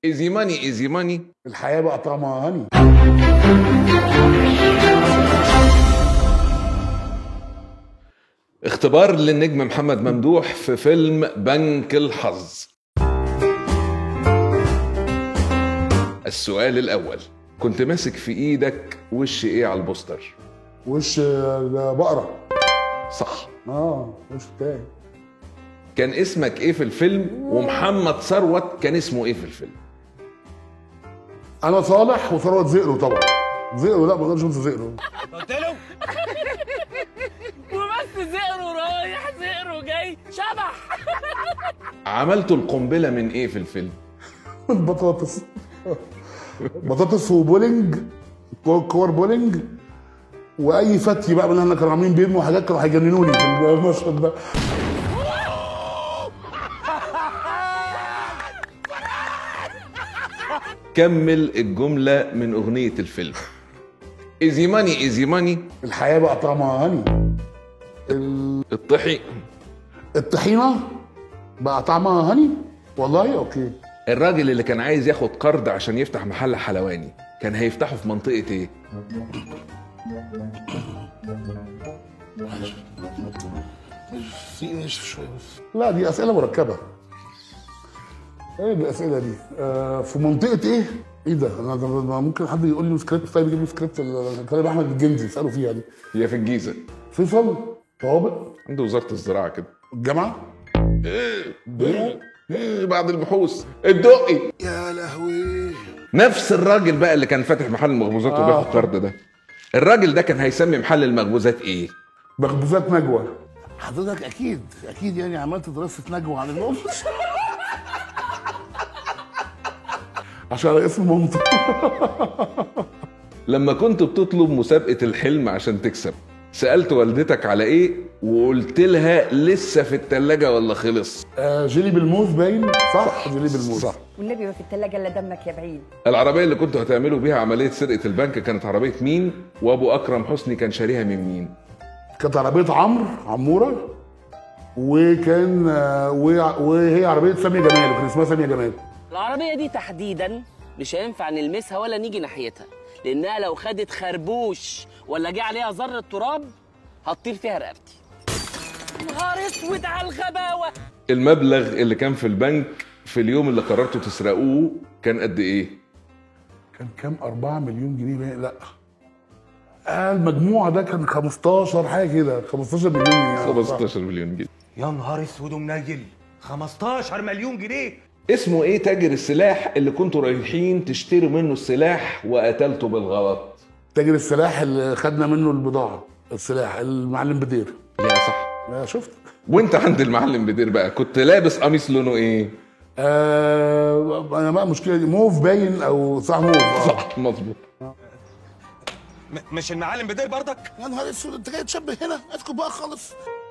ايزي ماني ايزي ماني الحياه بقى طعمها هني اختبار للنجم محمد ممدوح في فيلم بنك الحظ السؤال الأول كنت ماسك في إيدك وش إيه على البوستر؟ وش آه، بقره صح اه وش بتاعي كان اسمك إيه في الفيلم ومحمد ثروت كان اسمه إيه في الفيلم؟ انا صالح وثروت زئرو طبعا زئرو لا ما اقدرش انسى زئرو قلت له وبس زئرو رايح زئرو جاي شبح عملتوا القنبلة من إيه في الفيلم؟ بطاطس بطاطس وبولينج كور كور بولينج واي فتي بقى من احنا كانوا عاملين بيرموا حاجات كانوا هيجننوني في المشهد ده كمل الجملة من أغنية الفيلم ايزي ماني ايزي ماني الحياه بقى طعمها هني ال- الطحي الطحينه بقى طعمها هني والله اوكي الراجل اللي كان عايز ياخد قرض عشان يفتح محل حلواني كان هيفتحه في منطقة ايه؟ في نشف شويه بس لا دي اسئله مركبه ايه الاسئله دي آه في منطقه ايه ايه ده انا ده- ده ممكن حد يقول لي سكريبت طيب يجيب لي سكريبت ال- كلام احمد الجندي اساله فيها دي هي في الجيزة فيصل طوابق عند وزارة الزراعة كده الجامعه إيه بعد البحوث الدقي يا لهوي نفس الراجل بقى اللي كان فاتح محل مخبوزات آه. وبياخد قرض ده الراجل ده كان هيسمي محل المخبوزات ايه؟ مخبوزات نجوى حضرتك اكيد اكيد يعني عملت دراسه نجوى عن الموضوع عشان على اسم مامته لما كنت بتطلب مسابقة الحلم عشان تكسب سألت والدتك على ايه وقلت لها لسه في التلاجة ولا خلص آه جيلي بالموز باين صح جيلي بالموز صح والنبي ما في التلاجة الا دمك يا بعيد العربية اللي كنتوا هتعملوا بيها عملية سرقة البنك كانت عربية مين وابو اكرم حسني كان شاريها من مين كانت عربيه عمرو عموره وكان آه، وع- وهي عربيه ساميه جمال وكان اسمها ساميه جمال العربية دي تحديدا مش هينفع نلمسها ولا نيجي ناحيتها لأنها لو خدت خربوش ولا جه عليها ذرة تراب هتطير فيها رقبتي نهار اسود على الغباوة المبلغ اللي كان في البنك في اليوم اللي قررتوا تسرقوه كان قد ايه كان كام 4 مليون جنيه باين لا آه المجموع ده كان 15 حاجه كده 15 مليون جنيه 15 مليون جنيه يا نهار اسود ومنيل 15 مليون جنيه اسمه ايه تاجر السلاح اللي كنتوا رايحين تشتروا منه السلاح وقتلته بالغلط تاجر السلاح اللي خدنا منه البضاعه السلاح المعلم بدير يا صح لا شفت وانت عند المعلم بدير بقى كنت لابس قميص لونه ايه آه انا بقى مشكله دي موف باين او صح موف آه. صح مظبوط مش المعلم بدير برضك يا نهار اسود انت جاي تشبه هنا اسكت بقى خالص